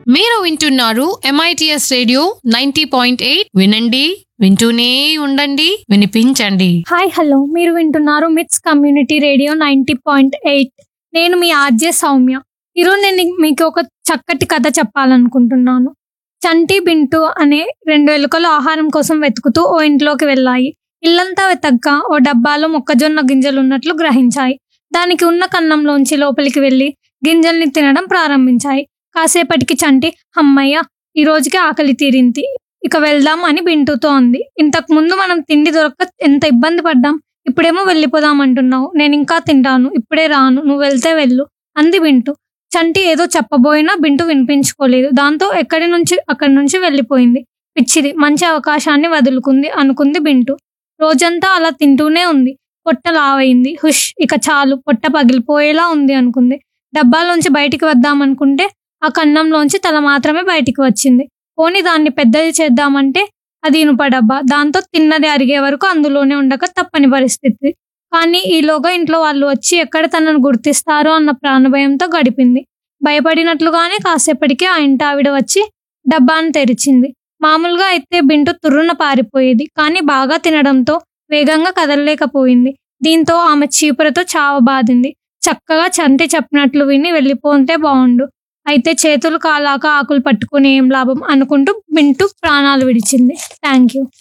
మీరు వింటున్నారు MITS radio ninety point eight వినండి వింటూనే ఉండండి వినిపించండి హాయ్ హలో మీరు వింటున్నారు MITS community radio ninety point eight నేను మీ ఆర్జే సౌమ్య ఈరోజు నేను మీకు ఒక చక్కటి కథ చెప్పాలనుకుంటున్నాను చంటి బింటు అనే రెండు ఎలుకలు ఆహారం కోసం వెతుకుతూ ఓ ఇంట్లోకి వెళ్ళాయి ఇల్లంతా వెతక్క ఓ డబ్బాలో మొక్కజొన్న గింజలు ఉన్నట్లు గ్రహించాయి దానికి ఉన్న కన్నంలోంచి లోపలికి వెళ్ళి గింజల్ని తినడం ప్రారంభించాయి కాసేపటికి చంటి అమ్మయ్య ఈ రోజుకి ఆకలి తీరింది ఇక వెళ్దాం అని బింటుతో అంది ఇంతకు ముందు మనం తిండి దొరక్క ఎంత ఇబ్బంది పడ్డాం ఇప్పుడేమో వెళ్ళిపోదాం అంటున్నావు నేను ఇంకా తింటాను ఇప్పుడే రాను నువ్వు వెళ్తే వెళ్ళు అంది బింటు చంటి ఏదో చెప్పబోయినా బింటు వినిపించుకోలేదు దాంతో ఎక్కడి నుంచి అక్కడి నుంచి వెళ్ళిపోయింది పిచ్చిది మంచి అవకాశాన్ని వదులుకుంది అనుకుంది బింటు రోజంతా అలా తింటూనే ఉంది పొట్ట లావైంది హుష్ ఇక చాలు పొట్ట పగిలిపోయేలా ఉంది అనుకుంది డబ్బాలోంచి బయటికి వద్దామనుకుంటే ఆ కన్నంలోంచి తల మాత్రమే బయటికి వచ్చింది పోని దాన్ని పెద్దది చేద్దామంటే అది ఇనుప డబ్బా దాంతో తిన్నది అరిగే వరకు అందులోనే ఉండక తప్పని పరిస్థితి కానీ ఈలోగా ఇంట్లో వాళ్ళు వచ్చి ఎక్కడ తనను గుర్తిస్తారో అన్న ప్రాణభయంతో గడిపింది భయపడినట్లుగానే కాసేపటికి ఆ ఇంటి ఆవిడ వచ్చి డబ్బాను తెరిచింది మామూలుగా అయితే బింటు తుర్రున పారిపోయేది కానీ బాగా తినడంతో వేగంగా కదలలేకపోయింది దీంతో ఆమె చీపురతో చావబాదింది చక్కగా చంటి చెప్పినట్లు విని వెళ్ళిపోతే బాగుండు అయితే చేతులు కాలాక ఆకులు పట్టుకుని ఏం లాభం అనుకుంటూ బింటు ప్రాణాలు విడిచింది thank you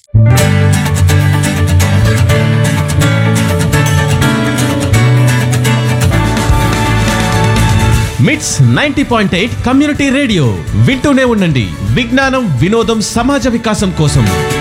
MITS ninety point eight community radio వింటూనే ఉండండి విజ్ఞానం వినోదం సమాజ వికాసం కోసం